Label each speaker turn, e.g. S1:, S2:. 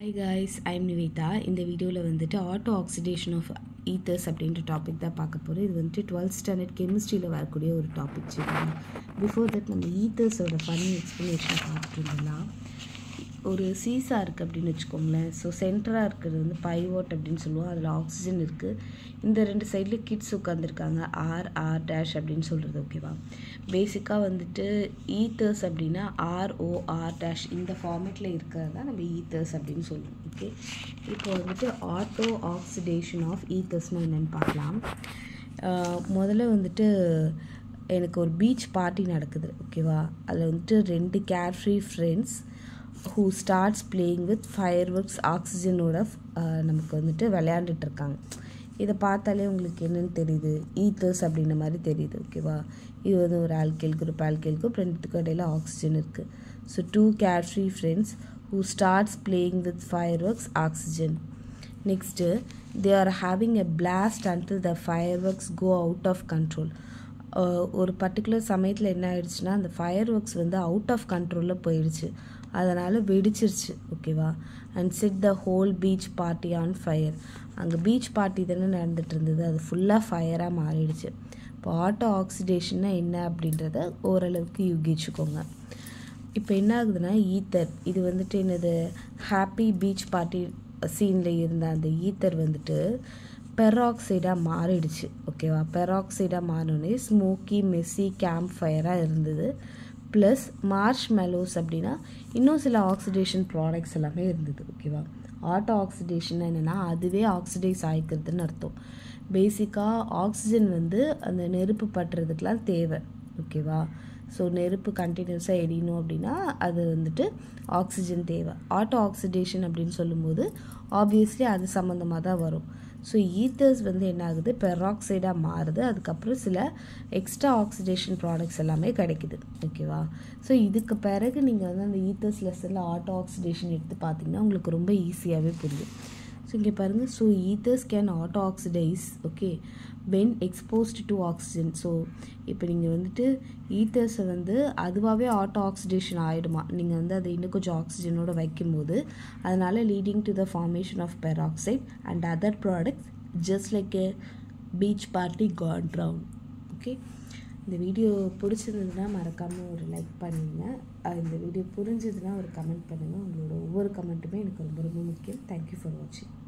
S1: high guys I'm Nivetha இந்த வீடியோவில் வந்துட்டு ஆட்டோ ஆக்சிடேஷன் ஆஃப் ஈத்தர்ஸ் அப்படின்ற டாபிக் தான் பார்க்க போகிறோம் இது வந்துட்டு டுவெல்த் ஸ்டாண்டர்ட் கெமிஸ்ட்ரியில் வரக்கூடிய ஒரு டாபிக் சரிங்களா பிஃபோர் தட் நம்ம ஈத்தர்ஸோட ஃபன் எக்ஸ்ப்ளனேஷன் பார்த்துட்டு இருந்தலாம் ஒரு சீசா இருக்குது அப்படின்னு வச்சுக்கோங்களேன் ஸோ சென்டராக இருக்கிறது வந்து பைவோட் அப்படின்னு சொல்லுவோம் அதில் ஆக்சிஜன் இருக்குது இந்த ரெண்டு சைடில் கிட்ஸ் உட்காந்துருக்காங்க ஆர் ஆர் டேஷ் அப்படின்னு சொல்கிறது ஓகேவா பேசிக்காக வந்துட்டு ஈத்தர்ஸ் அப்படின்னா ஆர்ஓஆர் டேஷ் இந்த ஃபார்மேட்டில் இருக்கிறது தான் நம்ம ஈத்தர்ஸ் அப்படின்னு சொல்லுவோம் ஓகே இப்போ வந்துட்டு ஆட்டோ ஆக்சிடேஷன் ஆஃப் ஈத்தர்ஸ்னால் என்னென்னு பார்க்கலாம் ஆஹ் முதல்ல வந்துட்டு எனக்கு ஒரு பீச் பார்ட்டி நடக்குது ஓகேவா அதில் வந்துட்டு ரெண்டு care free friends who starts playing with fire works ஆக்சிஜனோட நமக்கு வந்துட்டு விளையாண்டுட்டு இருக்காங்க இதை பார்த்தாலே உங்களுக்கு என்னென்னு தெரியுது ஈத்தர்ஸ் அப்படின்ற மாதிரி தெரியுது ஓகேவா இது வந்து ஒரு ஆல்கேல் குரூப் ஆல்கேல் குரூப் ரெண்டுத்துக்கும் இடையில ஆக்சிஜன் இருக்குது so two care free friends who starts playing with fire works oxygen next they are having a blast until the fire works go out of control ஒரு பர்டிகுலர் சமயத்தில் என்ன ஆயிடுச்சுன்னா அந்த ஃபயர் ஒர்க்ஸ் வந்து out of கண்ட்ரோலில் போயிடுச்சு அதனால் வெடிச்சிருச்சு ஓகேவா and set the whole beach party on fire அங்கே பீச் பார்ட்டி தானே நடந்துட்டு இருந்தது அது ஃபுல்லாக ஃபயராக மாறிடுச்சு இப்போ ஆட்டோ ஆக்சிடேஷன்னா என்ன அப்படின்றத ஓரளவுக்கு யூகிச்சுக்கோங்க இப்போ என்ன ஆகுதுன்னா ஈத்தர் இது வந்துட்டு என்னது ஹாப்பி பீச் பார்ட்டி சீனில் இருந்த அந்த ஈத்தர் வந்துட்டு பெராக்சைடாக மாறிடுச்சு ஓகேவா பெராக்சைடாக மாறினோடனே ஸ்மோக்கி மெஸ்ஸி கேம்ப் ஃபயராக இருந்தது ப்ளஸ் மார்ஷ் மெலோஸ் அப்படின்னா இன்னும் சில ஆக்சிடேஷன் ப்ராடக்ட்ஸ் எல்லாமே இருந்தது ஓகேவா ஆட்டோ ஆக்சிடேஷன் என்னென்னா அதுவே ஆக்சிடைஸ் ஆகிக்கிறதுன்னு அர்த்தம் பேசிக்காக ஆக்சிஜன் வந்து அந்த நெருப்பு பட்டுறதுக்கெலாம் தேவை ஓகேவா ஸோ நெருப்பு கண்டினியூஸாக எரியணும் அப்படின்னா அது வந்துட்டு ஆக்சிஜன் தேவை ஆட்டோ ஆக்சிடேஷன் அப்படின்னு சொல்லும்போது ஆப்வியஸ்லி அது சம்மந்தமாக தான் வரும் ஸோ ஈத்தர்ஸ் வந்து என்ன ஆகுது பெராக்சைடாக மாறுது அதுக்கப்புறம் சில எக்ஸ்ட்ரா ஆக்சிடேஷன் ப்ராடக்ட்ஸ் எல்லாமே கிடைக்குது ஓகேவா ஸோ இதுக்கு பிறகு நீங்கள் வந்து அந்த ஈத்தர்ஸ் லெசனில் ஆட்டோ ஆக்சிடேஷன் எடுத்து பார்த்தீங்கன்னா உங்களுக்கு ரொம்ப ஈஸியாகவே புரியும் ஸோ இங்கே பாருங்கள் so ethers can auto oxidize okay when exposed to oxygen so இப்போ நீங்கள் வந்துட்டு ஈத்தர்ஸை வந்து அதுவாகவே ஆட்டோ ஆக்சிடேஷன் ஆகிடுமா நீங்கள் வந்து அதை இன்னும் கொஞ்சம் ஆக்சிஜனோட வைக்கும்போது அதனால் leading to the formation of peroxide and other products just like a beach party got round okay இந்த வீடியோ பிடிச்சிருந்ததுன்னா மறக்காமல் ஒரு லைக் பண்ணுங்க இந்த வீடியோ புரிஞ்சதுன்னா ஒரு கமெண்ட் பண்ணுங்கள் உங்களோட ஒவ்வொரு கமெண்ட்டுமே எனக்கு ரொம்ப ரொம்ப முக்கியம் தேங்க்யூ ஃபார் வாட்சிங்